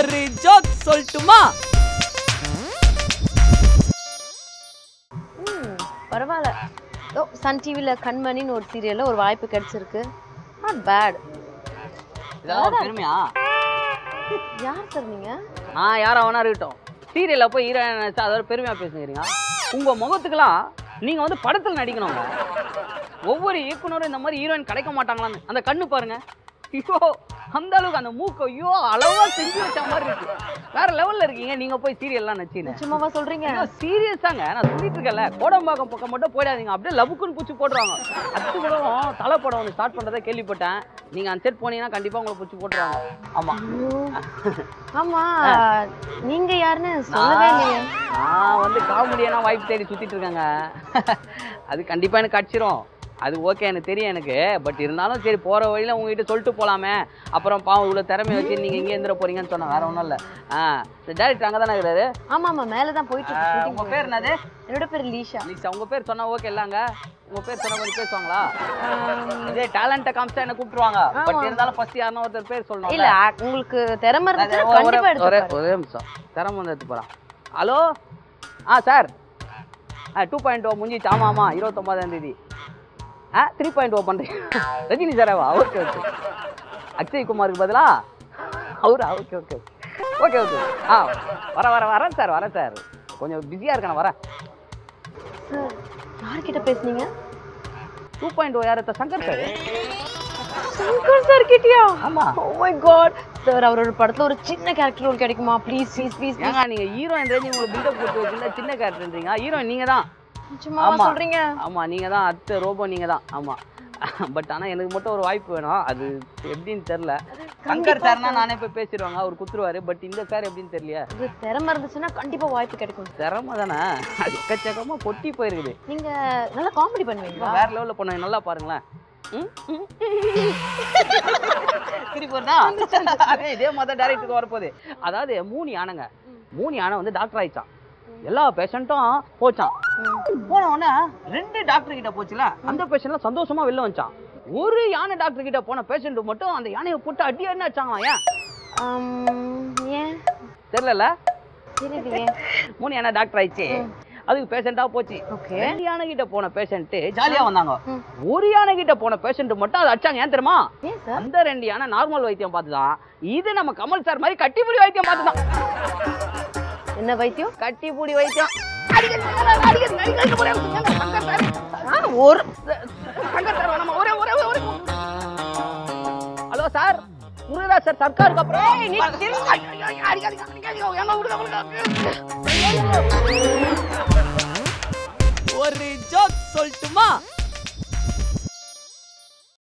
ஒரு ஜோக் சொல்லட்டுமா ம், பரவாயில்ல ஓ சன் டிவியில் கண்மணின்னு ஒரு சீரியலில் ஒரு வாய்ப்பு கிடைச்சிருக்கு நாட் பேட் இதெல்லாம் ஒரு பெருமையா யார் சார் நீங்கள் நான் யாரா வேணா இருக்கட்டும் சீரியல்ல போய் ஹீரோயின் நினைச்சா அதோட பெருமையா பேசுகிறீங்க உங்க முகத்துக்கெல்லாம் நீங்க வந்து படத்துல நடிக்கணுங்க ஒவ்வொரு இயக்குனரும் இந்த மாதிரி ஹீரோயின் கிடைக்க மாட்டாங்களான்னு அந்த கண்ணு பாருங்க ஐயோ அந்த அளவுக்கு அந்த மூக்கு ஐயோ அளவா செஞ்சு வச்ச மாதிரி இருக்கு வேற லெவல்ல இருக்கீங்க நீங்க போய் சீரியல்லாம் நச்சின்னு சும்மாவா சொல்கிறீங்க சீரியஸாங்க நான் சொல்லிட்டு இருக்கேன்ல கோடம்பாக்கம் பக்கம் மட்டும் போயிடாதீங்க அப்படியே லபுக்குன்னு பூச்சி போட்டுருவாங்க அத்து கூட தலை படம் ஒன்று ஸ்டார்ட் பண்றதை கேள்விப்பட்டேன் நீங்க அந்த செட் போனீங்கன்னா கண்டிப்பா உங்களை பூச்சி போட்டுருவாங்க ஆமா ஆமா நீங்க யாருன்னு சொல்லவே இல்லையே நான் வந்து காமெடியான வாய்ப்பு தேடி சுத்திட்டு இருக்கேங்க அது கண்டிப்பா எனக்கு கிடைச்சிரும் அது ஓகே எனக்கு தெரியும் எனக்கு பட் இருந்தாலும் சரி போற வழியில உங்ககிட்ட சொல்லிட்டு போலாமே அப்புறம் பாவம் இவ்வளவு திறமை வச்சு நீங்க இங்கே இருந்துட போறீங்கன்னு சொன்னேன் வேற ஒன்றும் இல்லை ஆ டேரக்டர் அங்கே தானே இருக்கிறாரு ஆமா ஆமா மேல தான் போயிட்டு இருக்கு ஆ, shooting உங்க பேர் என்னது என்னோட பேர் லீஷா லிசா உங்க பேர் சொன்னா ஓகே இல்லங்க உங்க பேர் சொன்னா கொஞ்சம் பேசுவாங்களா இதே டேலண்ட்டை காமிச்சா என்ன கூப்பிட்டுருவாங்க பட் இருந்தாலும் ஃபர்ஸ்ட் யாருன்னா ஒருத்தர் பேர் சொல்லணும் இல்ல act- உங்களுக்கு திறமை இருந்துச்சுன்னா ஒரே கண்டிப்பா ஒரே எடுத்து ஒரே நிமிஷம் திறமை வந்து எடுத்து போகிறான் ஹலோ ஆ சார் ஆ டூ பாயிண்ட் ஓ முடிஞ்சிச்சு ஆமாம் ஆமாம் இருபத்தொம்பதாம் தேதி ஆ த்ரீ பாயிண்ட் ஓ பண்ணுறேன் ரஜினி சாராவா ஓகே ஓகே அக்ஷய் குமாருக்கு பதிலா அவரா ஓகே ஓகே ஓகே ஓகே ஆ வர வர வரேன் சார் வரேன் சார் கொஞ்சம் பிஸியாக இருக்கேன் வரேன் சார் யார்கிட்ட பேசுனீங்க டூ பாயிண்ட் ஓ யார் சங்கர் சார் சங்கர் சார் கிட்டயா ஆமாம் ஓ மை காட் சார் அவரோட படத்துல ஒரு சின்ன கேரக்டர் ரோல் கிடைக்குமா ப்ளீஸ் ப்ளீஸ் ப்ளீஸ் ஏங்க நீங்கள் ஹீரோயின் ரேஞ்சு உங்களுக்கு பில்டப் கொடுத்து வச்சுருந்தா சின்ன கேரக்டர்ன்றீங்க ஹீரோயின் நீங்கள் தான் சும்மா ஆமா. சொல்றீங்க ஆமா நீங்க தான் அடுத்த ரோபோ நீங்க தான் ஆமா பட் ஆனா எனக்கு மட்டும் ஒரு வாய்ப்பு வேணும் அது எப்படின்னு தெரியல சங்கர் சார்னா நானே போய் பேசிடுவாங்க அவர் குத்துருவாரு பட் இந்த சார் எப்படின்னு தெரியல இது திறமை இருந்துச்சுன்னா கண்டிப்பா வாய்ப்பு கிடைக்கும் திறமை தானே அது எக்கச்சக்கமா கொட்டி போயிருக்குது நீங்க நல்லா காமெடி பண்ணுவீங்களா வேற லெவல்ல பண்ணுங்க நல்லா பாருங்களேன் ம், ம். திருப்பி வருதா அதே இதே மாதிரி டைரக்டருக்கு வரப்போகுது அதாவது மூணு யானைங்க மூணு யானை வந்து டாக்டர் ஆயிடுச்சான் எல்லா பேஷண்ட்டும் போச்சான் போன உடனே ரெண்டு டாக்டர் கிட்ட போச்சுல அந்த பேஷண்ட்லாம் சந்தோஷமா வெளில வந்துச்சான் ஒரு யானை டாக்டர் கிட்ட போன பேஷண்ட் மட்டும் அந்த யானையை போட்டு அடி என்ன வச்சாங்களாம் ஏன் ஆம், ஏன் தெரியல தெரியலையே மூணு யானை டாக்டர் ஆயிடுச்சு அதுக்கு பேஷண்டா போச்சு ஓகே ரெண்டு யானை கிட்ட போன பேஷண்ட் ஜாலியா வந்தாங்க ம். ஒரு யானை கிட்ட போன பேஷண்ட் மட்டும் அதை அடிச்சாங்க ஏன் தெரியுமா ஏன் சார் அந்த ரெண்டு யானை நார்மல் வைத்தியம் பார்த்துதான் இது நம்ம கமல் சார் மாதிரி கட்டிப்புடி வைத்தியம் பார்த்துதான் என்ன வைத்தியம் கட்டிப்புடி வைத்தியம் அடிக்கடி, அடிக்கடி, அடிக்கடி, ஒரே ஒரு நிமிஷம், சங்கர் சார். ஆ, ஒரு சங்கர் சார் வேணாமா? ஒரே ஒரே ஒரே ஹலோ சார் முருகதாஸ் சார் சர்க்காருக்கு அப்புறம் ஐயோ, ஐயோ, அடிக்காதீங்க, அடிக்காதீங்க, எங்க விடுங்க, விடுங்க. ஒரு ஜோக் சொல்லட்டுமா